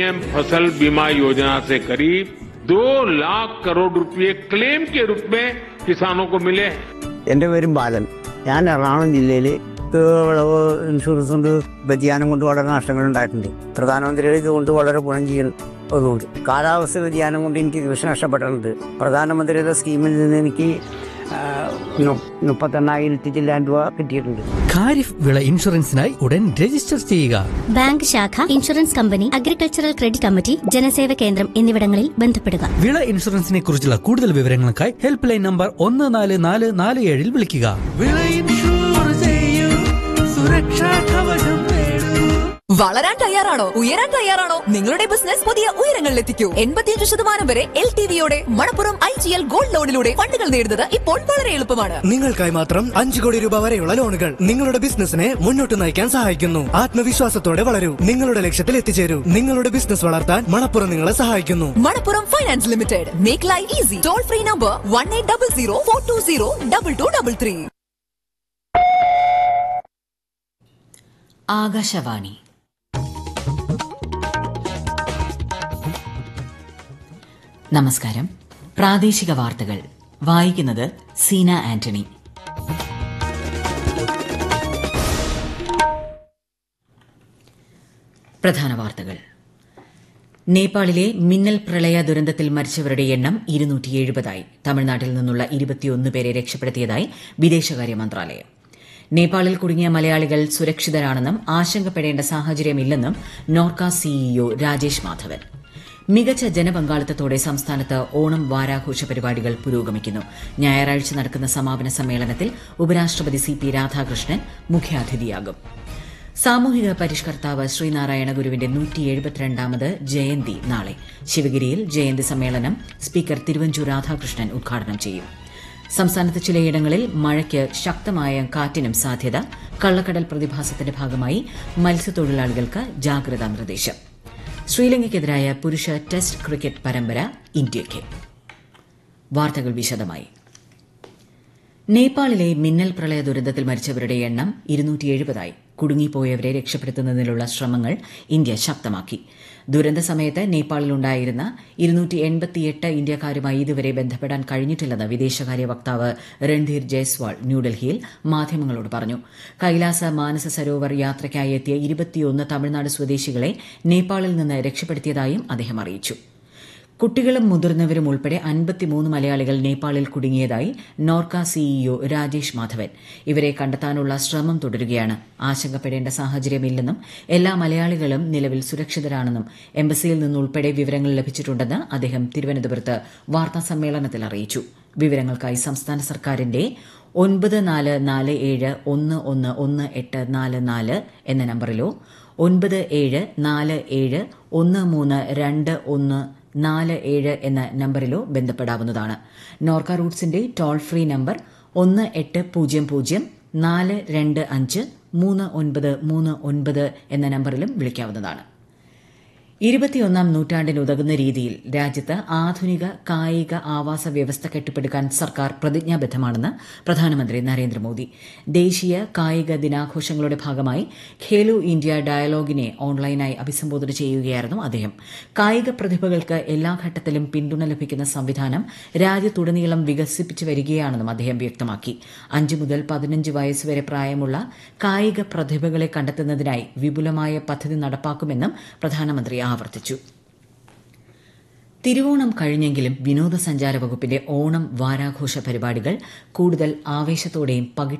PM फसल बीमा योजना से करीब दो लाख करोड़ रुपए क्लेम के रूप में किसानों को मिले हैं എൻ്റെ പേരും ബാലൻ ഞാൻ എറണാകുളം ജില്ലയിൽ വിളവ് ഇൻഷുറൻസ് കൊണ്ട് വ്യതിയാനം കൊണ്ട് വളരെ നഷ്ടങ്ങൾ ഉണ്ടായിട്ടുണ്ട് പ്രധാനമന്ത്രിയുടെ ഇതുകൊണ്ട് വളരെ ഗുണം ചെയ്യുന്നതുകൊണ്ട് കാലാവസ്ഥ വ്യതിയാനം കൊണ്ട് എനിക്ക് കൃഷി നഷ്ടപ്പെട്ടിട്ടുണ്ട് പ്രധാനമന്ത്രിയുടെ സ്കീമിൽ നിന്ന് എനിക്ക് ആ, നു- മുപ്പത്തെണ്ണായിരത്തി ചില്ലാൻ രൂപ കിട്ടിയിട്ടുണ്ട് ഖാരിഫ് വിള ഇൻഷുറൻസിനായി ഉടൻ രജിസ്റ്റർ ചെയ്യുക ബാങ്ക് ശാഖ insurance company agricultural credit committee ജനസേവ കേന്ദ്രം എന്നിവിടങ്ങളിൽ ബന്ധപ്പെടുക വിള ഇൻഷുറൻസിനെ കുറിച്ചുള്ള കൂടുതൽ വിവരങ്ങൾക്കായി ഹെൽപ്പ് ലൈൻ നമ്പർ ഒന്ന് നാല് നാല് നാല് ഏഴിൽ വിളിക്കുക വിള ഇൻഷൂർ ചെയ്യൂ സുരക്ഷാ കവചം നേടൂ വളരാൻ തയ്യാറാണോ ഉയരാൻ തയ്യാറാണോ നിങ്ങളുടെ ബിസിനസ് പുതിയ ഉയരങ്ങളിലെത്തിക്കൂ എൺപത്തിയഞ്ച് ശതമാനം വരെ എൽ ടി വിയോടെ Manappuram I G L gold ലോണിലൂടെ ഫണ്ടുകൾ നേടുന്നത് ഇപ്പോൾ വളരെ എളുപ്പമാണ് നിങ്ങൾക്കായി മാത്രം അഞ്ചു കോടി രൂപ വരെയുള്ള ലോണുകൾ നിങ്ങളുടെ ബിസിനസിനെ മുന്നോട്ട് നയിക്കാൻ സഹായിക്കുന്നു ആത്മവിശ്വാസത്തോടെ വളരൂ നിങ്ങളുടെ ലക്ഷ്യത്തിൽ എത്തിച്ചേരൂ നിങ്ങളുടെ ബിസിനസ് വളർത്താൻ മണപ്പുറം നിങ്ങളെ സഹായിക്കുന്നു Manappuram finance limited make life easy toll free number one eight double zero four two zero double two double three Akashvani നമസ്കാരം പ്രാദേശിക വാർത്തകൾ വായിക്കുന്നത് സീന ആന്റണി പ്രധാന വാർത്തകൾ നേപ്പാളിലെ മിന്നൽ പ്രളയ ദുരന്തത്തിൽ മരിച്ചവരുടെ എണ്ണം ഇരുന്നൂറ്റി എഴുപതായി തമിഴ്നാട്ടിൽ നിന്നുള്ള ഇരുപത്തിയൊന്ന് പേരെ രക്ഷപ്പെടുത്തിയതായി വിദേശകാര്യ മന്ത്രാലയം നേപ്പാളിൽ കുടുങ്ങിയ മലയാളികൾ സുരക്ഷിതരാണെന്നും ആശങ്കപ്പെടേണ്ട സാഹചര്യമില്ലെന്നും നോർക്ക സിഇഒ രാജേഷ് മാധവൻ മികച്ച ജനപങ്കാളിത്തത്തോടെ സംസ്ഥാനത്ത് ഓണം വാരാഘോഷ പരിപാടികൾ പുരോഗമിക്കുന്നു ഞായറാഴ്ച നടക്കുന്ന സമാപന സമ്മേളനത്തിൽ ഉപരാഷ്ട്രപതി സി പി രാധാകൃഷ്ണൻ മുഖ്യാതിഥിയാകും സാമൂഹിക പരിഷ്കർത്താവ് ശ്രീനാരായണ ഗുരുവിന്റെ നൂറ്റി എഴുപത്തിരണ്ടാമത് ജയന്തി നാളെ ശിവഗിരിയിൽ ജയന്തി സമ്മേളനം സ്പീക്കർ തിരുവഞ്ചൂർ രാധാകൃഷ്ണൻ ഉദ്ഘാടനം ചെയ്യും സംസ്ഥാനത്ത് ചിലയിടങ്ങളിൽ മഴയ്ക്ക് ശക്തമായ കാറ്റിനും സാധ്യത കള്ളക്കടൽ പ്രതിഭാസത്തിന്റെ ഭാഗമായി മത്സ്യത്തൊഴിലാളികൾക്ക് ജാഗ്രതാ നിർദ്ദേശം ശ്രീലങ്കയ്ക്കെതിരായ പുരുഷ ടെസ്റ്റ് ക്രിക്കറ്റ് പരമ്പര ഇന്ത്യയ്ക്ക് വാർത്തകൾ വിശദമായി നേപ്പാളിലെ മിന്നൽ പ്രളയ ദുരന്തത്തിൽ മരിച്ചവരുടെ എണ്ണം ഇരുന്നൂറ്റി എഴുപതായി കുടുങ്ങിപ്പോയവരെ രക്ഷപ്പെടുത്തുന്നതിനുള്ള ശ്രമങ്ങൾ ഇന്ത്യ ശക്തമാക്കി ദുരന്ത സമയത്ത് നേപ്പാളിലുണ്ടായിരുന്ന ഇരുന്നൂറ്റി എൺപത്തിയെട്ട് ഇന്ത്യക്കാരുമായി ഇതുവരെ ബന്ധപ്പെടാൻ കഴിഞ്ഞിട്ടില്ലെന്ന് വിദേശകാര്യ വക്താവ് രൺധീർ ജയ്സ്വാൾ ന്യൂഡൽഹിയിൽ മാധ്യമങ്ങളോട് പറഞ്ഞു കൈലാസ മാനസ സരോവർ യാത്രയ്ക്കായി എത്തിയ ഇരുപത്തിയൊന്ന് തമിഴ്നാട് സ്വദേശികളെ നേപ്പാളിൽ നിന്ന് രക്ഷപ്പെടുത്തിയതായും അദ്ദേഹം അറിയിച്ചു കുട്ടികളും മുതിർന്നവരും ഉൾപ്പെടെ അൻപത്തിമൂന്ന് മലയാളികൾ നേപ്പാളിൽ കുടുങ്ങിയതായി നോർക്ക സിഇഒ രാജേഷ് മാധവൻ ഇവരെ കണ്ടെത്താനുള്ള ശ്രമം തുടരുകയാണ് ആശങ്കപ്പെടേണ്ട സാഹചര്യമില്ലെന്നും എല്ലാ മലയാളികളും നിലവിൽ സുരക്ഷിതരാണെന്നും എംബസിയിൽ നിന്നുൾപ്പെടെ വിവരങ്ങൾ ലഭിച്ചിട്ടുണ്ടെന്ന് അദ്ദേഹം തിരുവനന്തപുരത്ത് വാർത്താ സമ്മേളനത്തിൽ അറിയിച്ചു വിവരങ്ങൾക്കായി സംസ്ഥാന സർക്കാരിന്റെ ഒൻപത് നാല് നാല് ഏഴ് ഒന്ന് ഒന്ന് ഒന്ന് എട്ട് നാല് നാല് എന്ന നമ്പറിലോ ഒൻപത് ഏഴ് നാല് ഏഴ് ഒന്ന് മൂന്ന് രണ്ട് ഒന്ന് നാല് ഏഴ് എന്ന നമ്പറിലോ ബന്ധപ്പെടാവുന്നതാണ് നോർക്ക റൂട്ട്സിന്റെ ടോൾ ഫ്രീ നമ്പർ ഒന്ന് എട്ട് പൂജ്യം പൂജ്യം നാല് രണ്ട് അഞ്ച് മൂന്ന് ഒൻപത് മൂന്ന് ഒൻപത് എന്ന നമ്പറിലും വിളിക്കാവുന്നതാണ് ഇരുപത്തിയൊന്നാം നൂറ്റാണ്ടിനുതകുന്ന രീതിയിൽ രാജ്യത്ത് ആധുനിക കായിക ആവാസ വ്യവസ്ഥ കെട്ടിപ്പടുക്കാൻ സർക്കാർ പ്രതിജ്ഞാബദ്ധമാണെന്ന് പ്രധാനമന്ത്രി നരേന്ദ്രമോദി ദേശീയ കായിക ദിനാഘോഷങ്ങളുടെ ഭാഗമായി ഖേലോ ഇന്ത്യ ഡയലോഗിനെ ഓൺലൈനായി അഭിസംബോധന ചെയ്യുകയായിരുന്നു അദ്ദേഹം കായിക പ്രതിഭകൾക്ക് എല്ലാ ഘട്ടത്തിലും പിന്തുണ ലഭിക്കുന്ന സംവിധാനം രാജ്യത്തുടനീളം വികസിപ്പിച്ചു വരികയാണെന്നും അദ്ദേഹം വ്യക്തമാക്കി അഞ്ച് മുതൽ പതിനഞ്ച് വയസ്സുവരെ പ്രായമുള്ള കായിക പ്രതിഭകളെ കണ്ടെത്തുന്നതിനായി വിപുലമായ പദ്ധതി നടപ്പാക്കുമെന്നും പ്രധാനമന്ത്രി ആവർത്തിച്ചു തിരുവോണം കഴിഞ്ഞെങ്കിലും വിനോദസഞ്ചാര വകുപ്പിന്റെ ഓണം വാരാഘോഷ പരിപാടികൾ കൂടുതൽ ആവേശത്തോടെയും പകിട്ട്